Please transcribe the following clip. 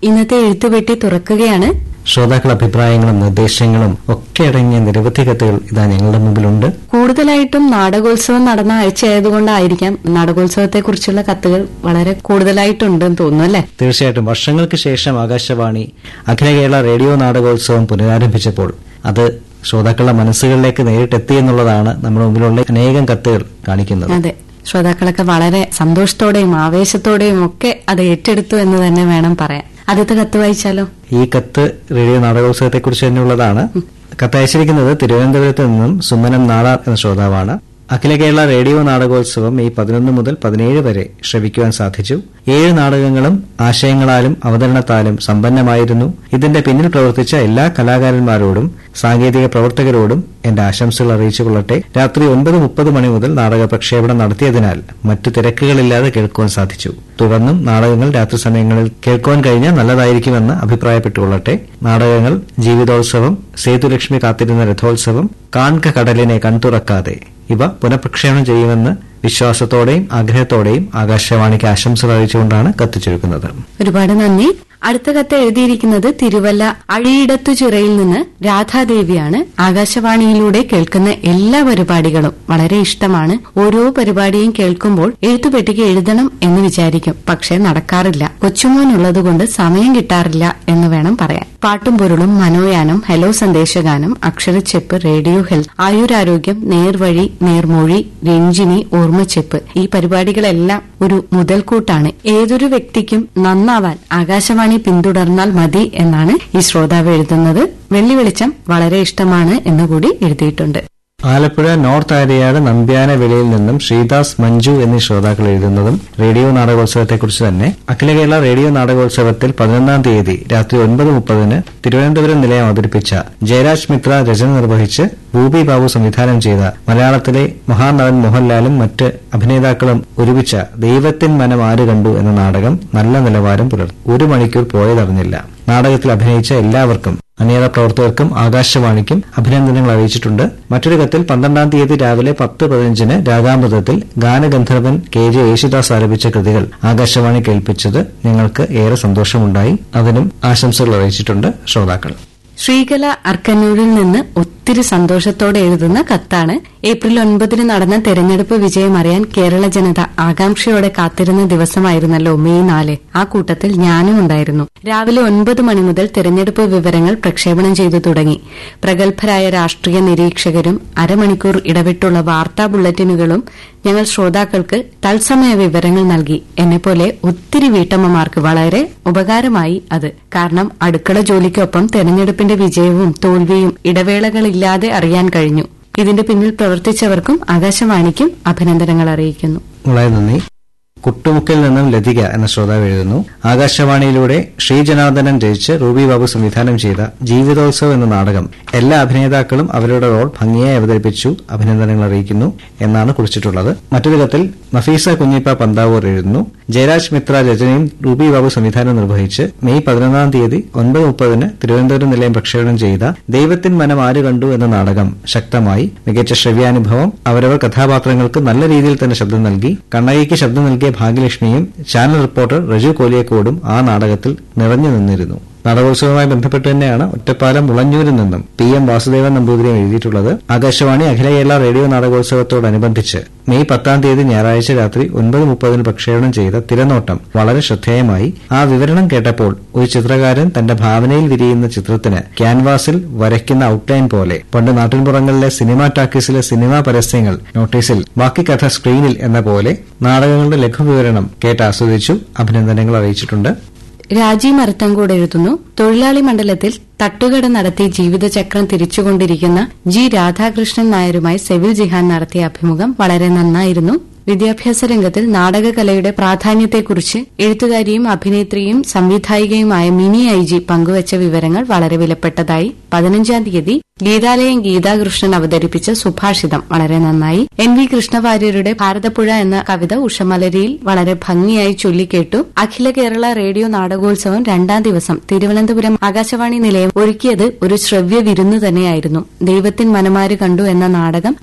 ഇന്നത്തെ എഴുത്തുപെട്ടി തുറക്കുകയാണ് ശ്രോതാക്കൾ അഭിപ്രായങ്ങളും നിർദ്ദേശങ്ങളും ഒക്കെ അടങ്ങിയ നിരവധി കത്തുകൾ ഇതാ ഞങ്ങളുടെ മുമ്പിലുണ്ട് കൂടുതലായിട്ടും നാടകോത്സവം നടന്ന ആഴ്ചയായതുകൊണ്ടായിരിക്കാം നാടകോത്സവത്തെക്കുറിച്ചുള്ള കത്തുകൾ വളരെ കൂടുതലായിട്ടുണ്ടെന്ന് തോന്നുന്നു അല്ലേ തീർച്ചയായിട്ടും വർഷങ്ങൾക്ക് ശേഷം ആകാശവാണി അഖില കേരള റേഡിയോ നാടകോത്സവം പുനരാരംഭിച്ചപ്പോൾ അത് ശ്രോതാക്കളുടെ മനസ്സുകളിലേക്ക് നേരിട്ടെത്തി എന്നുള്ളതാണ് നമ്മുടെ മുമ്പിലുള്ള അനേകം കത്തുകൾ കാണിക്കുന്നത് അതെ ശ്രോതാക്കളൊക്കെ വളരെ സന്തോഷത്തോടെയും ആവേശത്തോടെയും ഒക്കെ അത് ഏറ്റെടുത്തു എന്ന് തന്നെ വേണം പറയാൻ ആദ്യത്തെ കത്ത് വായിച്ചാലോ ഈ കത്ത് റേഡിയോ നാടകോത്സവത്തെക്കുറിച്ച് തന്നെയുള്ളതാണ് കത്ത് അയച്ചിരിക്കുന്നത് തിരുവനന്തപുരത്ത് നിന്നും സുമനം നാടാർ എന്ന ശ്രോതാവാണ് അഖില കേരള റേഡിയോ നാടകോത്സവം ഈ പതിനൊന്ന് മുതൽ പതിനേഴ് വരെ ശ്രവിക്കുവാൻ സാധിച്ചു ഏഴ് നാടകങ്ങളും ആശയങ്ങളാലും അവതരണത്താലും സമ്പന്നമായിരുന്നു ഇതിന്റെ പിന്നിൽ പ്രവർത്തിച്ച എല്ലാ കലാകാരന്മാരോടും സാങ്കേതിക പ്രവർത്തകരോടും എന്റെ ആശംസകൾ അറിയിച്ചു കൊള്ളട്ടെ രാത്രി ഒൻപത് മുപ്പത് മണി മുതൽ നാടക പ്രക്ഷേപണം നടത്തിയതിനാൽ മറ്റു തിരക്കുകളില്ലാതെ കേൾക്കുവാൻ സാധിച്ചു തുടർന്നും നാടകങ്ങൾ രാത്രി സമയങ്ങളിൽ കേൾക്കുവാൻ കഴിഞ്ഞാൽ നല്ലതായിരിക്കുമെന്ന് അഭിപ്രായപ്പെട്ടുകൊള്ളട്ടെ നാടകങ്ങൾ ജീവിതോത്സവം സേതുലക്ഷ്മി കാത്തിരുന്ന രഥോത്സവം കാൺക കടലിനെ കൺതുറക്കാതെ ഇവ പുനഃപ്രക്ഷേപണം ചെയ്യുമെന്ന് വിശ്വാസത്തോടെയും ആഗ്രഹത്തോടെയും ആകാശവാണിക്ക് ആശംസകൾ അറിയിച്ചുകൊണ്ടാണ് കത്തിച്ചെടുക്കുന്നത് ഒരുപാട് നന്ദി അടുത്ത കത്ത് എഴുതിയിരിക്കുന്നത് തിരുവല്ല അഴിയിടത്തു ചിറയിൽ നിന്ന് രാധാദേവിയാണ് ആകാശവാണിയിലൂടെ കേൾക്കുന്ന എല്ലാ പരിപാടികളും വളരെ ഇഷ്ടമാണ് ഓരോ പരിപാടിയും കേൾക്കുമ്പോൾ എഴുത്തുപെട്ടിക്ക് എഴുതണം എന്ന് വിചാരിക്കും പക്ഷെ നടക്കാറില്ല കൊച്ചുമോനുള്ളതുകൊണ്ട് സമയം കിട്ടാറില്ല എന്ന് വേണം പറയാൻ പാട്ടും പൊരുളും മനോയാനം ഹലോ സന്ദേശഗാനം അക്ഷരച്ചെപ്പ് റേഡിയോ ഹെൽത്ത് ആയുരാരോഗ്യം നേർവഴി നേർമൊഴി രഞ്ജിനി ഓർമ്മച്ചെപ്പ് ഈ പരിപാടികളെല്ലാം ഒരു മുതൽക്കൂട്ടാണ് ഏതൊരു വ്യക്തിക്കും നന്നാവാൻ ആകാശവാണി പിന്തുടർന്നാൽ മതി എന്നാണ് ഈ ശ്രോതാവ് എഴുതുന്നത് വെള്ളി വെളിച്ചം വളരെ ഇഷ്ടമാണ് എന്നുകൂടി എഴുതിയിട്ടുണ്ട് ആലപ്പുഴ നോർത്ത് ആര്യാട് നമ്പ്യാന വെളിയിൽ നിന്നും ശ്രീദാസ് മഞ്ജു എന്നീ ശ്രോതാക്കൾ എഴുതുന്നതും റേഡിയോ നാടകോത്സവത്തെക്കുറിച്ച് തന്നെ അഖില കേരള റേഡിയോ നാടകോത്സവത്തിൽ പതിനൊന്നാം തീയതി രാത്രി ഒൻപത് മുപ്പതിന് തിരുവനന്തപുരം നിലയം അവതരിപ്പിച്ച ജയരാജ് മിത്ര രചന നിർവഹിച്ച് ഭൂപി ബാബു സംവിധാനം ചെയ്ത മലയാളത്തിലെ മഹാനടൻ മോഹൻലാലും മറ്റ് അഭിനേതാക്കളും ഒരുമിച്ച ദൈവത്തിൻ മനം ആര് കണ്ടു എന്ന നാടകം നല്ല നിലവാരം പുലർത്തി ഒരു മണിക്കൂർ പോയതറിഞ്ഞില്ല നാടകത്തിൽ അഭിനയിച്ച എല്ലാവർക്കും അണിയറ പ്രവർത്തകർക്കും ആകാശവാണിക്കും അഭിനന്ദനങ്ങൾ അറിയിച്ചിട്ടുണ്ട് മറ്റൊരു കത്തിൽ പന്ത്രണ്ടാം തീയതി രാവിലെ പത്ത് പതിനഞ്ചിന് രാഗാമൃതത്തിൽ ഗാനഗന്ധർവൻ കെ ജെ യേശുദാസ് ആലപിച്ച കൃതികൾ ആകാശവാണി കേൾപ്പിച്ചത് ഞങ്ങൾക്ക് ഏറെ സന്തോഷമുണ്ടായി അതിനും ആശംസകൾ അറിയിച്ചിട്ടുണ്ട് ശ്രോതാക്കൾ ശ്രീകല അർക്കന്നൂരിൽ നിന്ന് ഒത്തിരി സന്തോഷത്തോടെ എഴുതുന്ന കത്താണ് ഏപ്രിൽ ഒൻപതിന് നടന്ന തെരഞ്ഞെടുപ്പ് വിജയം അറിയാൻ കേരള ജനത ആകാംക്ഷയോടെ കാത്തിരുന്ന ദിവസമായിരുന്നല്ലോ മെയ് നാല് ആ കൂട്ടത്തിൽ ഞാനും ഉണ്ടായിരുന്നു രാവിലെ ഒൻപത് മണി മുതൽ തെരഞ്ഞെടുപ്പ് വിവരങ്ങൾ പ്രക്ഷേപണം ചെയ്തു തുടങ്ങി പ്രഗത്ഭരായ രാഷ്ട്രീയ നിരീക്ഷകരും അരമണിക്കൂർ ഇടവിട്ടുള്ള വാർത്താ ബുള്ളറ്റിനുകളും ഞങ്ങൾ ശ്രോതാക്കൾക്ക് തത്സമയ വിവരങ്ങൾ നൽകി എന്നെപ്പോലെ ഒത്തിരി വീട്ടമ്മമാർക്ക് വളരെ ഉപകാരമായി അത് കാരണം അടുക്കള ജോലിക്കൊപ്പം തെരഞ്ഞെടുപ്പിന്റെ വിജയവും തോൽവിയും ഇടവേളകളില്ലാതെ അറിയാൻ കഴിഞ്ഞു ഇതിന്റെ പിന്നിൽ പ്രവർത്തിച്ചവർക്കും ആകാശവാണിക്കും അഭിനന്ദനങ്ങൾ അറിയിക്കുന്നു വളരെ നന്ദി കുട്ടുമുക്കിൽ നിന്നും ലതിക എന്ന ശ്രോതാവ് എഴുതുന്നു ആകാശവാണിയിലൂടെ ശ്രീജനാർദ്ദനൻ രചിച്ച് റൂബി ബാബു സംവിധാനം ചെയ്ത ജീവിതോത്സവം എന്ന നാടകം എല്ലാ അഭിനേതാക്കളും അവരുടെ റോൾ ഭംഗിയായി അവതരിപ്പിച്ചു അഭിനന്ദനങ്ങൾ അറിയിക്കുന്നു എന്നാണ് കുറിച്ചിട്ടുള്ളത് മറ്റൊരു കത്തിൽ നഫീസ കുഞ്ഞിപ്പ പന്താവൂർ എഴുതുന്നു ജയരാജ് മിത്ര രചനയും റൂബി ബാബു സംവിധാനം നിർവഹിച്ച് മെയ് പതിനൊന്നാം തീയതി ഒൻപത് മുപ്പതിന് തിരുവനന്തപുരം നിലയം പ്രക്ഷേപണം ചെയ്ത ദൈവത്തിൻ മനം ആര് കണ്ടു എന്ന നാടകം ശക്തമായി മികച്ച ശ്രവ്യാനുഭവം അവരവർ കഥാപാത്രങ്ങൾക്ക് നല്ല രീതിയിൽ തന്നെ ശബ്ദം നൽകി കണ്ണകിക്ക് ശബ്ദം നൽകിയ ഭാഗ്യലക്ഷ്മിയും ചാനൽ റിപ്പോർട്ടർ റജു കോലിയക്കോടും ആ നാടകത്തിൽ നിറഞ്ഞു നിന്നിരുന്നു നാടകോത്സവവുമായി ബന്ധപ്പെട്ട് തന്നെയാണ് ഒറ്റപ്പാലം മുളഞ്ഞൂരിൽ നിന്നും പി എം വാസുദേവൻ നമ്പൂതിരിയും എഴുതിയിട്ടുള്ളത് ആകാശവാണി അഖില കേരള റേഡിയോ നാടകോത്സവത്തോടനുബന്ധിച്ച് മെയ് പത്താം തീയതി ഞായറാഴ്ച രാത്രി ഒൻപത് മുപ്പതിന് പ്രക്ഷേപണം ചെയ്ത തിരനോട്ടം വളരെ ശ്രദ്ധേയമായി ആ വിവരണം കേട്ടപ്പോൾ ഒരു ചിത്രകാരൻ തന്റെ ഭാവനയിൽ വിരിയുന്ന ചിത്രത്തിന് ക്യാൻവാസിൽ വരയ്ക്കുന്ന ഔട്ട്ലൈൻ പോലെ പണ്ട് നാട്ടിൻപുറങ്ങളിലെ സിനിമാ ടാക്കീസിലെ സിനിമാ പരസ്യങ്ങൾ നോട്ടീസിൽ ബാക്കി കഥ സ്ക്രീനിൽ എന്ന പോലെ നാടകങ്ങളുടെ ലഘുവിവരണം കേട്ട് ആസ്വദിച്ചു അഭിനന്ദനങ്ങൾ അറിയിച്ചിട്ടുണ്ട് രാജി മരത്തങ്കോട് എഴുതുന്നു തൊഴിലാളി മണ്ഡലത്തിൽ തട്ടുകട നടത്തി ജീവിതചക്രം തിരിച്ചുകൊണ്ടിരിക്കുന്ന ജി രാധാകൃഷ്ണൻ നായരുമായി സെവിൽ ജിഹാൻ നടത്തിയ അഭിമുഖം വളരെ നന്നായിരുന്നു വിദ്യാഭ്യാസ രംഗത്തിൽ നാടകകലയുടെ പ്രാധാന്യത്തെക്കുറിച്ച് എഴുത്തുകാരിയും അഭിനേത്രിയും സംവിധായികയുമായ മിനി ഐ ജി പങ്കുവച്ച വിവരങ്ങൾ വളരെ വിലപ്പെട്ടതായി പതിനഞ്ചാം തീയതി ഗീതാലയം ഗീതാകൃഷ്ണൻ അവതരിപ്പിച്ച സുഭാഷിതം വളരെ നന്നായി എൻ വി കൃഷ്ണവാര്യരുടെ ഭാരതപ്പുഴ എന്ന കവിത ഉഷമലരിയിൽ വളരെ ഭംഗിയായി ചൊല്ലിക്കേട്ടു അഖില കേരള റേഡിയോ നാടകോത്സവം രണ്ടാം ദിവസം തിരുവനന്തപുരം ആകാശവാണി നിലയം ഒരുക്കിയത് ഒരു ശ്രവ്യ വിരുന്നു തന്നെയായിരുന്നു ദൈവത്തിൻ മനമാര് കണ്ടു എന്ന നാടകം